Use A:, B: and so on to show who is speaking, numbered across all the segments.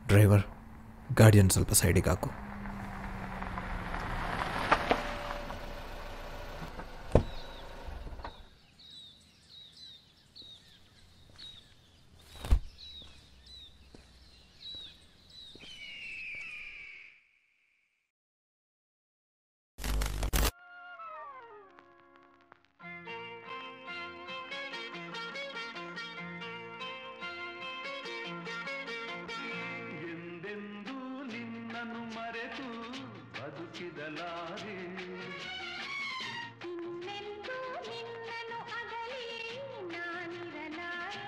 A: Driver ಗಾಡಿಯನ್ನು ಸ್ವಲ್ಪ ಸೈಡಿಗೆ ಹಾಕು
B: ಎಂದೆಂದೂ ನಿನ್ನನ್ನು ಮರೆತು ಬದುಕಿದಲಾರೆ
C: ಇನ್ನೆಂದೂ ನಿನ್ನನ್ನು ಅಗಲಿ ನಾನಿರಲಾರೆ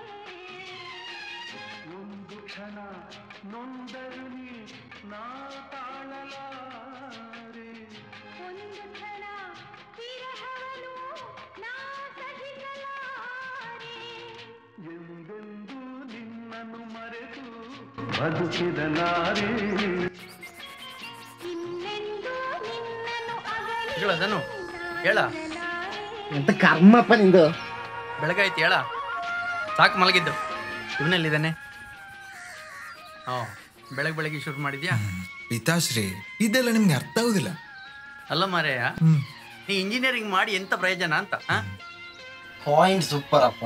B: ಒಂದು ಕ್ಷಣ ನೊಂದರು ನೀ ನಾ ತಾಳಲಾರೆ
C: ಒಂದು ಕ್ಷಣ ವಿರಹವನು ನಾ ಸಹಿಸಲಾರೆ
B: ಎಂದೆಂದೂ ನಿನ್ನನ್ನು ಮರೆತು ಬದುಕಿದಲಾರೆ
C: ಇನ್ನೆಂದೂ ನಿನ್ನನ್ನು ಅಗಲಿ
D: ಹೇಳ ಧನು ಹೇಳ
E: ಎಂತ ಕರ್ಮಪ್ಪ ನಿಂದು
D: ಬೆಳಗಾಯ್ತು ಹೇಳ ಸಾಕು ಮಲಗಿದ್ದು ಇವನಲ್ಲಿದ್ದಾನೆ ಹ್ಞೂ ಬೆಳಗ್ಗೆ ಬೆಳಗ್ಗೆ ಶುರು ಮಾಡಿದ್ಯಾ
A: ಪಿತಾಶ್ರೀ ಇದೆಲ್ಲ ನಿಮ್ಗೆ ಅರ್ಥ ಆಗುದಿಲ್ಲ
D: ಅಲ್ಲ ಮಾರೇಯ ನೀ ಇಂಜಿನಿಯರಿಂಗ್ ಮಾಡಿ ಎಂತ ಪ್ರಯೋಜನ ಅಂತ ಹಾ
E: ಪಾಯಿಂಟ್ ಸೂಪರ್ ಅಪ್ಪ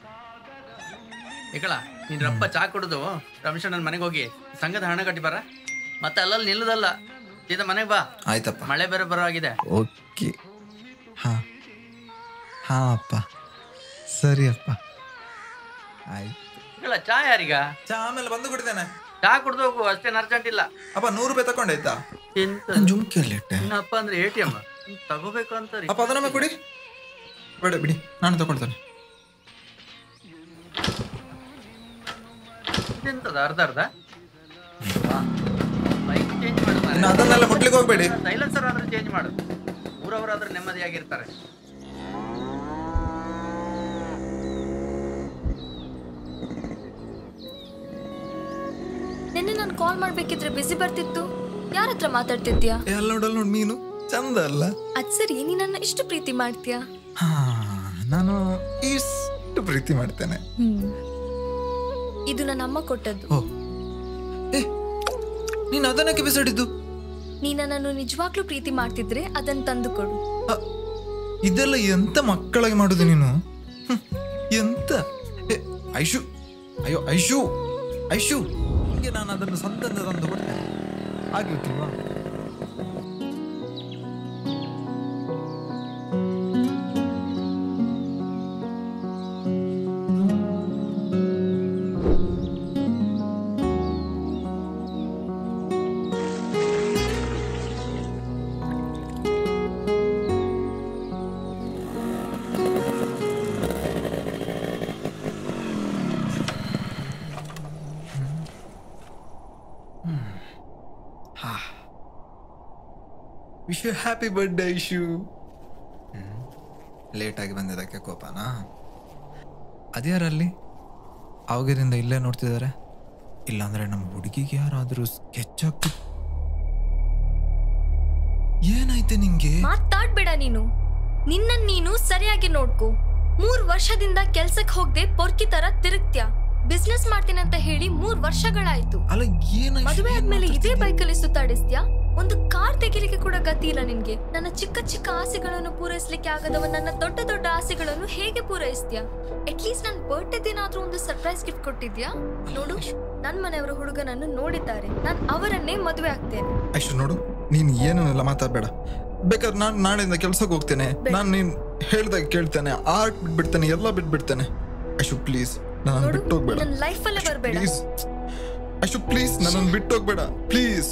D: ಏಕಳ ನೀನ್ ರಪ್ಪ ಚಾ ಕುಡಿದು ರಮೇಶಣ್ಣನ ಮನೆಗೆ ಹೋಗಿ ಸಂಘದ ಹಣ ಕಟ್ಟಿ ಬರ ಮತ್ತೆ ಅಲ್ಲಲ್ಲಿ ನಿಲ್ಲದಲ್ಲ ಸೀದಾ ಮನೆಗೆ ಬಾ
A: ಆಯ್ತಪ್ಪ
D: ಮಳೆ ಬೇರೆ ಬರೋ ಆಗಿದೆ
A: ಓಕೆ ಹಾಂ ಹಾಂ ಅಪ್ಪ ಸರಿ ಅಪ್ಪ ಆಯ್ತು
D: ಏಕಳ ಚಾ ಯಾರೀಗ
A: ಚಾ ಆಮೇಲೆ ಬಂದು ಕುಡಿತೇನೆ
D: ಚಾ ಕುಡ್ದು ಹೋಗು ಅಷ್ಟೇನು ಅರ್ಜೆಂಟ್ ಇಲ್ಲ
A: ಅಪ್ಪ ನೂರು ರೂಪಾಯಿ ತಕೊಂಡಾಯ್ತಾ
D: ಎಂತ
A: ಜುಮ್ಕಿಯಲ್ಲಿ ಇಟ್ಟೆ
D: ನಿನ್ನಪ್ಪ ಅಂದ್ರೆ ಎ ಟಿ ಎಮ್ ತಗೋಬೇಕು ಅಂತ
A: ಅಪ್ಪ ಅದನ್ನೊಮ್ಮೆ ಕೊಡಿ ಬೇಡ ಬಿಡಿ ನಾನು ತಗೊಳ್ತೇನೆ
D: ಎಂತದ ಅರ್ಧ ಅರ್ಧ ಬೈಕ್ ಚೇಂಜ್ ಮಾಡು
A: ಇನ್ನು ಅದನ್ನೆಲ್ಲ ಮುಟ್ಲಿಕ್ಕೆ ಹೋಗ್ಬೇಡಿ
D: ಸೈಲೆನ್ಸರ್ ಆದ್ರೆ ಚೇಂಜ್ ಮಾಡು ಊರವರಾದ್ರೆ ನೆಮ್ಮದಿಯಾಗಿರ್ತಾರೆ
F: ನಿನ್ನೆ ನಾನು ಕಾಲ್ ಮಾಡ್ಬೇಕಿದ್ರೆ ಬಿಸಿ ಬರ್ತಿತ್ತು ಯಾರ ಹತ್ರ ಮಾತಾಡ್ತಿದ್ಯಾ
A: ಏ, ಅಲ್ಲ ನೋಡು, ಅಲ್ಲ ನೋಡು ಮೀನು ಚಂದ ಅಲ್ಲ
F: ಅದ್ ಸರಿ ನೀ ನನ್ನ ಇಷ್ಟು ಪ್ರೀತಿ ಮಾಡ್ತೀಯಾ
A: ಹಾ ನಾನು ಇಷ್ಟು ಪ್ರೀತಿ ಮಾಡ್ತೇನೆ
F: ಹ್ಮ್ ಇದು ನನ್ನ ಅಮ್ಮ ಕೊಟ್ಟದ್ದು
A: ಓ ಏ ನೀನು ಅದನ್ನಕ್ಕೆ ಬಿಸಾಡಿದ್ದು
F: ನೀ ನನ್ನನ್ನು ನಿಜವಾಗ್ಲೂ ಪ್ರೀತಿ ಮಾಡ್ತಿದ್ರೆ ಅದನ್ನ ತಂದು ಕೊಡು
A: ಅ, ಇದೆಲ್ಲ ಎಂತ ಮಕ್ಕಳಿಗೆ ಮಾಡುದು ನೀನು ಹ್ಮ್, ಎಂತ ಏ, ಐಶು ಅಯ್ಯೋ ಐಶು ಐಶು ಹಿಂಗೆ ನಾನು ಅದನ್ನು ಸಂತಂದ ತಂದು ಕೊಡ್ತೇನೆ ಆಗ್ಲಿಕ್ಕಿಲ್ವಾ wish you happy birthday Aishu ಲೇಟಾಗಿ ಬಂದಿದ್ದಕ್ಕೆ ಕೋಪನಾ ಅದ್ಯಾರಲ್ಲಿ ಅವಾಗದಿಂದ ಇಲ್ಲೇ ನೋಡ್ತಿದ್ದಾರೆ ಇಲ್ಲಾಂದ್ರೆ ನಮ್ಮ ಹುಡುಗಿಗೆ ಯಾರಾದರೂ ಸ್ಕೆಚ್ ಹಾಕಿ ಏನಾಯ್ತೆ ನಿಂಗೆ
F: ಮಾತಾಡ್ಬೇಡ ನೀನು ನಿನ್ನ ನೀನು ಸರಿಯಾಗಿ ನೋಡ್ಕೋ ಮೂರ್ ವರ್ಷದಿಂದ ಕೆಲ್ಸಕ್ ಹೋಗ್ದೆ ಪೊರ್ಕಿ ತರ ತಿರುಗ್ತ್ಯಾ ಬಿಸ್ನೆಸ್ ಮಾಡ್ತೀನಿ ಅಂತ ಹೇಳಿ ಮೂರ್ ವರ್ಷಗಳಾಯ್ತು
A: ಅಲ್ಲ ಏನಾಯ್ತು
F: ಮದುವೆ ಆದ್ಮೇಲೆ ಇದೇ ಬೈಕಲ್ಲಿ ಸುತ್ತಾಡಿಸ್ತ್ಯಾ ಒಂದು ಕಾರ್ ತೆಗಿಲಿಕ್ಕೆ ಕೂಡ ಗತಿ ಇಲ್ಲ ನಿನ್ಗೆ ನನ್ನ ಚಿಕ್ಕ ಚಿಕ್ಕ ಆಸೆಗಳನ್ನು ಪೂರೈಸ್ಲಿಕ್ಕೆ ಆಗದವ ನನ್ನ ದೊಡ್ಡ ದೊಡ್ಡ ಆಸೆಗಳನ್ನು ಹೇಗೆ ಪೂರೈಸ್ತ್ಯಾ ಅಟ್ಲೀಸ್ಟ್ ನನ್ನ ಬರ್ಡೇ ದಿನ ಆದ್ರೂ ಒಂದು ಸರ್ಪ್ರೈಸ್ ಗಿಫ್ಟ್ ಕೊಟ್ಟಿದ್ಯಾ ನೋಡು ನನ್ ಮನೆಯವರ ಹುಡುಗನನ್ನು ನೋಡಿದ್ದಾರೆ ನಾನ್ ಅವರನ್ನೇ ಮದುವೆ ಆಗ್ತೇನೆ
A: ಐಶು ನೋಡು ನೀನು ಏನನ್ನೆಲ್ಲ ಮಾತಾಡಬೇಡ ಬೇಕಾದ್ರೆ ನಾನು ನಾಳೆಯಿಂದ ಕೆಲ್ಸಕ್ಕೆ ಹೋಗ್ತೇನೆ
F: ಬೇಡ.
A: ನಾನು ನೀನು ಹೇಳ್ದಾಗ ಕೇಳ್ತೇನೆ ಆರ್ಟ್ ಬಿಟ್ಬಿಡ್ತೇನೆ ಎಲ್ಲ ಬಿಟ್ಬಿಡ್ತೇನೆ ಐಶು ಪ್ಲೀಸ್ ನಾನು
F: ನೋಡು
A: ಬಿಟ್ಟು ಹೋಗ್ಬೇಡ
F: ನನ್ನ ಲೈಫಲ್ಲೇ ಬರಬೇಡ
A: ಪ್ಲೀಸ್ ಐಶು ಪ್ಲೀಸ್ ನನ್ನನ್ನು ಬಿಟ್ಟು ಹೋಗ್ಬೇಡ ಪ್ಲೀಸ್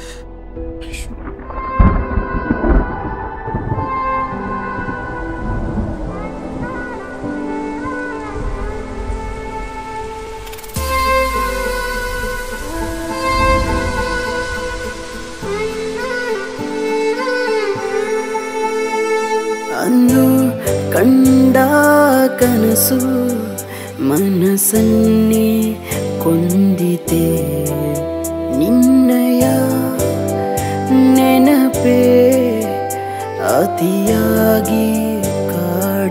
G: ಅನ್ನು ಕಂಡ ಕನಸು ಮನಸ್ಸನ್ನೇ ಕೊಂದಿತೆ ನಿನ್ನಯ ನೆನಪೇ ಅತಿಯಾಗಿ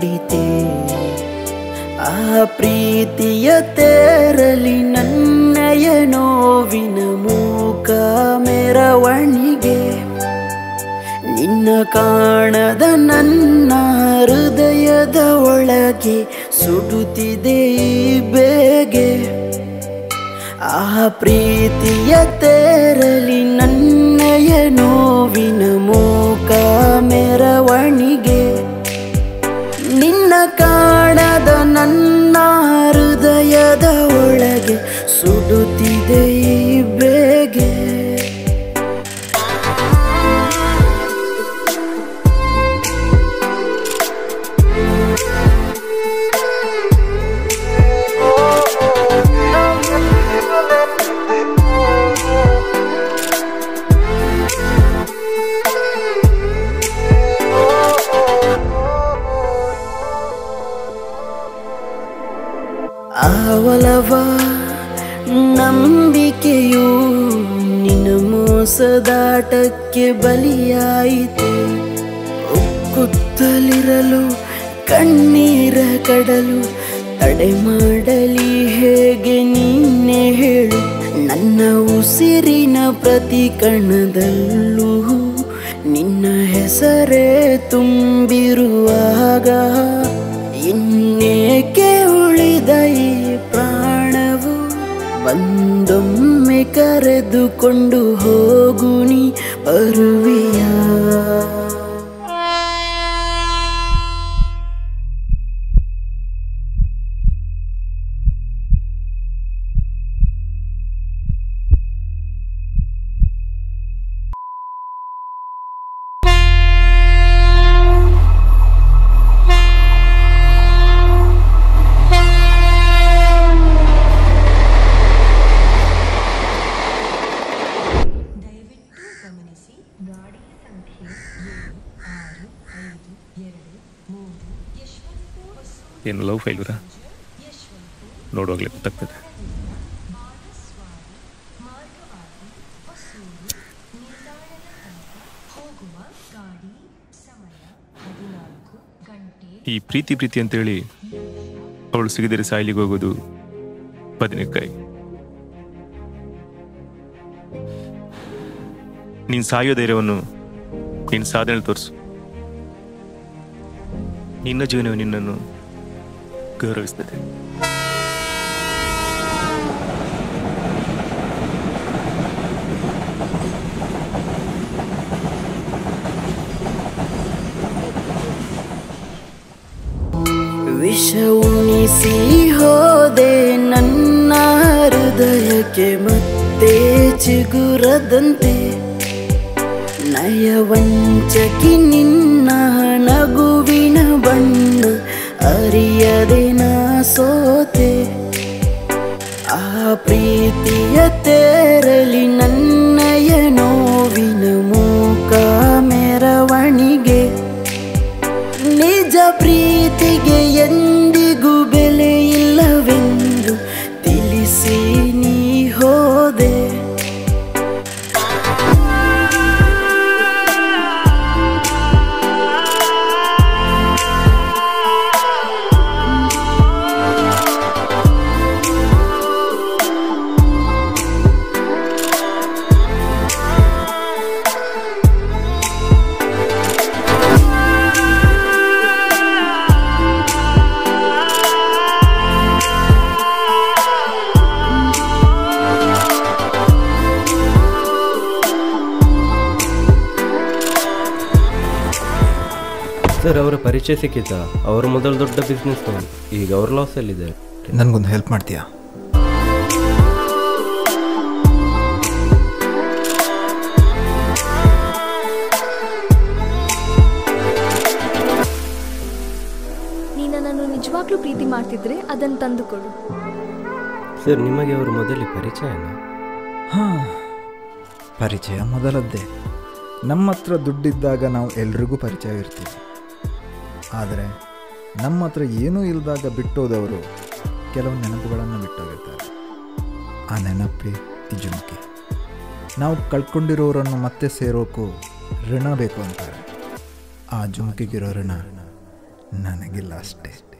G: ಕಾಡಿತೆ ಆ ಪ್ರೀತಿಯ ತೆರಲಿ ನನ್ನಯ ನಿನ್ನಯ ನೋವಿನ ಮೂಕ ಮೆರವಣಿಗೆ ನಿನ್ನ ಕಾಣದ ನನ್ನ ಹೃದಯದ ಒಳಗೆ ಸುಡುತ್ತಿದೆ ಈ ಬೇಗೆ ಆ ಪ್ರೀತಿಯ ತೆರಲಿ ನನ್ನಯ ನೋವಿನ ಮೂಕ ಮೆರವಣಿಗೆ ನಿನ್ನ ಕಾಣದ ನನ್ನ ಹೃದಯದ ಒಳಗೆ ಸುಡುತ್ತಿದೆ ಈ ಬೇಗೆ ಆವಲವ ನಂಬಿಕೆಯು ನಿನ್ನ ಮೋಸದಾಟಕ್ಕೆ ಬಲಿಯಾಯಿತು ಉಕ್ಕುತ್ತಲಿರಲು ಕಣ್ಣೀರ ಕಡಲು ತಡೆ ಮಾಡಲಿ ಹೇಗೆ ನೀನೆ ಹೇಳು ನನ್ನ ಉಸಿರಿನ ಪ್ರತಿ ಕಣದಲ್ಲೂ ನಿನ್ನ ಹೆಸರೇ ತುಂಬಿರುವಾಗ ಇನ್ನೇಕೆ ಉಳಿದ ಈ ಪ್ರಾಣವು ಬಂದೊಮ್ಮೆ ಕರೆದುಕೊಂಡು ಹೋಗು ನೀ ಬರುವಿಯ
H: ಏನು ಲವ್ ಫೈಲ್ಯೂರಾ ನೋಡುವಾಗಲೇ ಗೊತ್ತಾಗ್ತದೆ ಈ ಪ್ರೀತಿ ಪ್ರೀತಿ ಅಂತೇಳಿ ಅವಳು ಸಿಗದಿರಿ ಸಾಯ್ಲಿಗೆ ಹೋಗೋದು ಬದನೆಕಾಯಿ ನೀನು ಸಾಯೋ ಧೈರ್ಯವನ್ನು ನಿನ್ನ ಸಾಧನೆ ತೋರಿಸು ನಿನ್ನ ಜೀವನವು ನಿನ್ನನ್ನು ಗೌರವಿಸ್ತದೆ
G: ವಿಷ ಉಣಿಸಿ ಹೋದೆ ನನ್ನ ಹೃದಯಕ್ಕೆ ಮತ್ತೆ ಚಿಗುರದಂತೆ ನಯವಂಚಕಿ ನಿನ್ನ ನಗುವಿನ ಬಣ್ಣ ಅರಿಯದೆ ನಾ ಸೋತೆ ಆ ಪ್ರೀತಿಯ ತೆರಲಿ ನನ್ನಯ ನೋವಿನ ಮೂಕ ಮೆರವಣಿಗೆ ನಿಜ ಪ್ರೀತಿಗೆ ಎಂದಿಗೂ ಬೆಲೆ ಇಲ್ಲವೆಂದು ತಿಳಿಸಿ ನೀ ಹೋದೆ
I: ಸರ್ ಅವರ ಪರಿಚಯ ಸಿಕ್ಕಿತ ಅವರು ಮೊದಲು ದೊಡ್ಡ ಬಿಸ್ನೆಸ್ ಈಗ ಅವ್ರ ಲಾಸಲ್ಲಿದೆ
A: ನನಗೊಂದು ಹೆಲ್ಪ್ ಮಾಡ್ತೀಯಾ
F: ನೀನು ನನ್ನನ್ನು ನಿಜವಾಗ್ಲೂ ಪ್ರೀತಿ ಮಾಡ್ತಿದ್ರೆ ಅದನ್ನು ತಂದುಕೊಡು
I: ಸರ್ ನಿಮಗೆ ಅವರು ಮೊದಲೇ ಪರಿಚಯನಾ
A: ಹಾಂ ಪರಿಚಯ ಮೊದಲದ್ದೇ ನಮ್ಮ ಹತ್ರ ದುಡ್ಡಿದ್ದಾಗ ನಾವು ಎಲ್ರಿಗೂ ಪರಿಚಯ ಇರ್ತೀವಿ ಆದರೆ ನಮ್ಮ ಹತ್ರ ಏನೂ ಇಲ್ಲದಾಗ ಬಿಟ್ಟೋದವರು ಕೆಲವು ನೆನಪುಗಳನ್ನು ಬಿಟ್ಟೋಗಿರ್ತಾರೆ ಆ ನೆನಪೇ ಇಜುಮುಖಿ ನಾವು ಕಳ್ಕೊಂಡಿರೋರನ್ನು ಮತ್ತೆ ಸೇರೋಕ್ಕೂ ಋಣ ಬೇಕು ಅಂತಾರೆ ಆ ಜುಮುಕಿಗಿರೋ ಋಣ ನನಗಿಲ್ಲ ಅಷ್ಟೇ